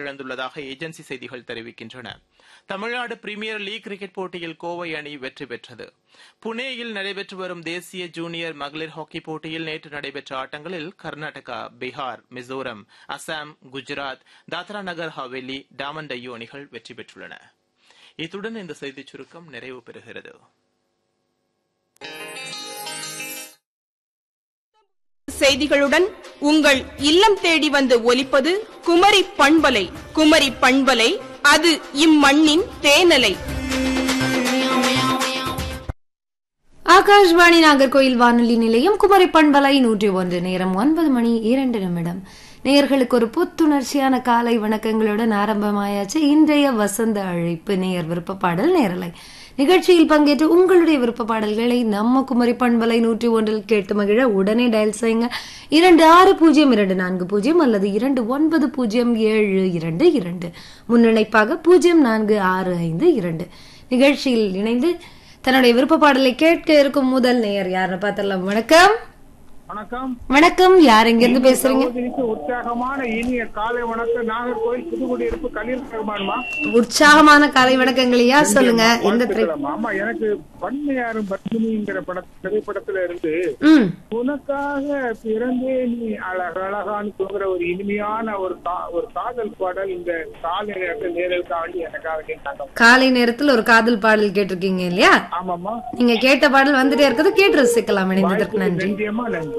இழந்துள்ளதாக agency செய்திகள் தெரிவிக்கின்றன Tamil Nadu premier league cricket போட்டியில் கோவை அணி வெற்றி பெற்றது புனேயில் நடைபெற்று வரும் தேசிய ஜூனியர் மகளிர் ஹாக்கி போட்டியில் நேற்று நடைபெற்ற ஆட்டங்களில் கர்நாடகா பீகார் மிசோரம் அசாம் குஜராத் தாத்ரா நகர் ஹவேலி டாமன் டையூ அணிகள் வெற்றி பெற்றுள்ளன இத்துடன் இந்த செய்திச் சுருக்கம் நிறைவு பெறுகிறது செய்திகளுடன் உங்கள் இல்லம் தேடி வந்து ஒலிப்பது குமரி பண்பலை குமரி பண்பலை அது இம்மண்ணின் தேனலை ஆகாஷ்வாணி நாகர்கோயில் வானொலி நிலையம் குமரி பண்பலை நூற்றி ஒன்று நேரம் ஒன்பது மணி இரண்டு நிமிடம் நேயர்களுக்கு ஒரு புத்துணர்ச்சியான காலை வணக்கங்களுடன் ஆரம்பமாயாச்சு இன்றைய வசந்த அழைப்பு நேயர் விருப்ப பாடல் நேரலை நிகழ்ச்சியில் பங்கேற்று உங்களுடைய விருப்ப பாடல்களை நம்ம குமரி பண்பலை நூற்றி ஒன்றில் கேட்டு மகிழ உடனே டயல் செய்யுங்க இரண்டு ஆறு பூஜ்ஜியம் இரண்டு நான்கு பூஜ்ஜியம் அல்லது இரண்டு ஒன்பது பூஜ்ஜியம் ஏழு இரண்டு இரண்டு முன்னிணைப்பாக பூஜ்ஜியம் நான்கு ஆறு ஐந்து இரண்டு நிகழ்ச்சியில் இணைந்து தன்னுடைய விருப்ப பாடலை கேட்க இருக்கும் முதல் நேயர் யாருன்னு பார்த்தலாம் வணக்கம் வணக்கம் வணக்கம் யார் எங்க இருந்து பேசுறீங்க சகோதரிக்கு உற்சாகமான இனிய காலை வணக்கம் நாகர்கோவில் புதுக்குடியிருப்பு கலீல் ரஹ்மான்மா உற்சாகமான காலை வணக்கங்களையா சொல்லுங்க எந்த திரை வாழ்த்துக்கள். ஆமா எனக்கு பன்மையாரும் பத்மினிங்கிற பட திரைப்படத்துல இருந்து ம் உனக்காக பிறந்தே நீ அழகழகான்னு சொல்கிற ஒரு இனிமையான ஒரு கா- ஒரு காதல் பாடல் இந்த காலை நேரத்தில் நேரலுக்காக வேண்டி எனக்காக கேட்டாங்க காலை நேரத்தில் ஒரு காதல் பாடல் கேட்டிருக்கீங்க இல்லையா ஆமாம்மா நீங்க கேட்ட பாடல் வந்துட்டே இருக்குது கேட்டு ரசிக்கலாம் இணைந்ததற்கு நன்றி நன்றியம்மா நன்றி